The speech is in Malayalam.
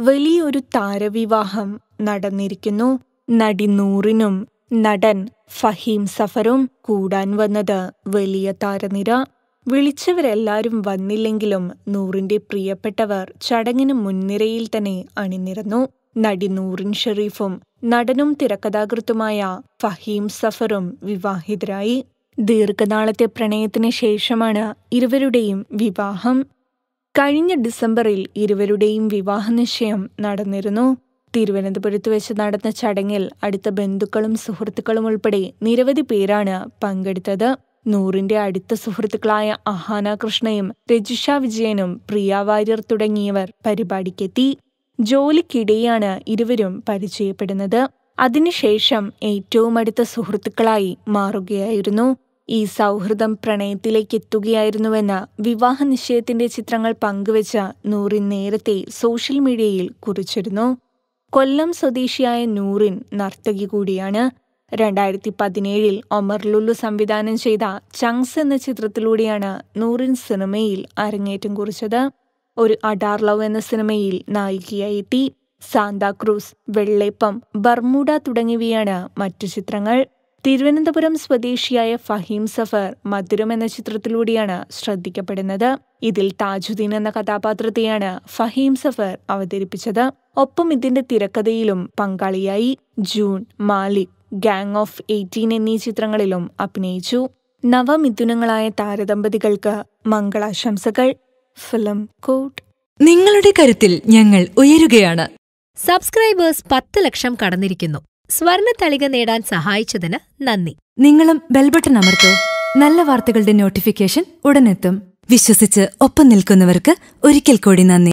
വലിയൊരു താരവിവാഹം നടന്നിരിക്കുന്നു നടി നൂറിനും നടൻ ഫഹീം സഫറും കൂടാൻ വന്നത് വലിയ താരനിര വിളിച്ചവരെല്ലാരും വന്നില്ലെങ്കിലും നൂറിന്റെ പ്രിയപ്പെട്ടവർ ചടങ്ങിന് മുൻനിരയിൽ തന്നെ അണിനിരന്നു നടി നൂറിൻ ഷെറീഫും നടനും തിരക്കഥാകൃത്തുമായ ഫഹീം സഫറും വിവാഹിതരായി ദീർഘനാളത്തെ പ്രണയത്തിന് ശേഷമാണ് ഇരുവരുടെയും വിവാഹം കഴിഞ്ഞ ഡിസംബറിൽ ഇരുവരുടെയും വിവാഹ നിശ്ചയം നടന്നിരുന്നു തിരുവനന്തപുരത്ത് വെച്ച് നടന്ന ചടങ്ങിൽ അടുത്ത ബന്ധുക്കളും സുഹൃത്തുക്കളും ഉൾപ്പെടെ നിരവധി പേരാണ് പങ്കെടുത്തത് നൂറിന്റെ അടുത്ത സുഹൃത്തുക്കളായ അഹാന കൃഷ്ണയും രജിഷ വിജയനും പ്രിയ വാര്യർ തുടങ്ങിയവർ പരിപാടിക്കെത്തി ജോലിക്കിടെയാണ് ഇരുവരും പരിചയപ്പെടുന്നത് അതിനുശേഷം ഏറ്റവും അടുത്ത സുഹൃത്തുക്കളായി മാറുകയായിരുന്നു ഈ സൗഹൃദം പ്രണയത്തിലേക്ക് എത്തുകയായിരുന്നുവെന്ന് വിവാഹ നിശ്ചയത്തിന്റെ ചിത്രങ്ങൾ പങ്കുവച്ച നൂറിൻ നേരത്തെ സോഷ്യൽ മീഡിയയിൽ കുറിച്ചിരുന്നു കൊല്ലം സ്വദേശിയായ നൂറിൻ നർത്തകി കൂടിയാണ് രണ്ടായിരത്തി പതിനേഴിൽ ഒമർ ലുലു സംവിധാനം ചെയ്ത ചങ്സ് എന്ന ചിത്രത്തിലൂടെയാണ് നൂറിൻ സിനിമയിൽ അരങ്ങേറ്റം കുറിച്ചത് ഒരു അഡാർ ലവ് എന്ന സിനിമയിൽ നായികയായി എത്തി സാന്താക്രൂസ് വെള്ളേപ്പം ബർമൂഡ തുടങ്ങിയവയാണ് മറ്റു ചിത്രങ്ങൾ തിരുവനന്തപുരം സ്വദേശിയായ ഫഹീം സഫർ മധുരം എന്ന ചിത്രത്തിലൂടെയാണ് ശ്രദ്ധിക്കപ്പെടുന്നത് ഇതിൽ താജുദ്ദീൻ എന്ന കഥാപാത്രത്തെയാണ് ഫഹീം സഫർ അവതരിപ്പിച്ചത് ഒപ്പം ഇതിന്റെ തിരക്കഥയിലും പങ്കാളിയായി June Malik gang of eighteen എന്നീ ചിത്രങ്ങളിലും അഭിനയിച്ചു നവമിഥുനങ്ങളായ താരദമ്പതികൾക്ക് മംഗളാശംസകൾ ഫിലിം കോട്ട് നിങ്ങളുടെ കരുത്തിൽ ഞങ്ങൾ ഉയരുകയാണ് സബ്സ്ക്രൈബേഴ്സ് പത്ത് ലക്ഷം കടന്നിരിക്കുന്നു സ്വർണ തളിക നേടാൻ സഹായിച്ചതിന് നന്ദി നിങ്ങളും ബെൽബട്ടൺ അമർത്തോ നല്ല വാർത്തകളുടെ നോട്ടിഫിക്കേഷൻ ഉടനെത്തും വിശ്വസിച്ച് ഒപ്പം നിൽക്കുന്നവർക്ക് ഒരിക്കൽ കൂടി നന്ദി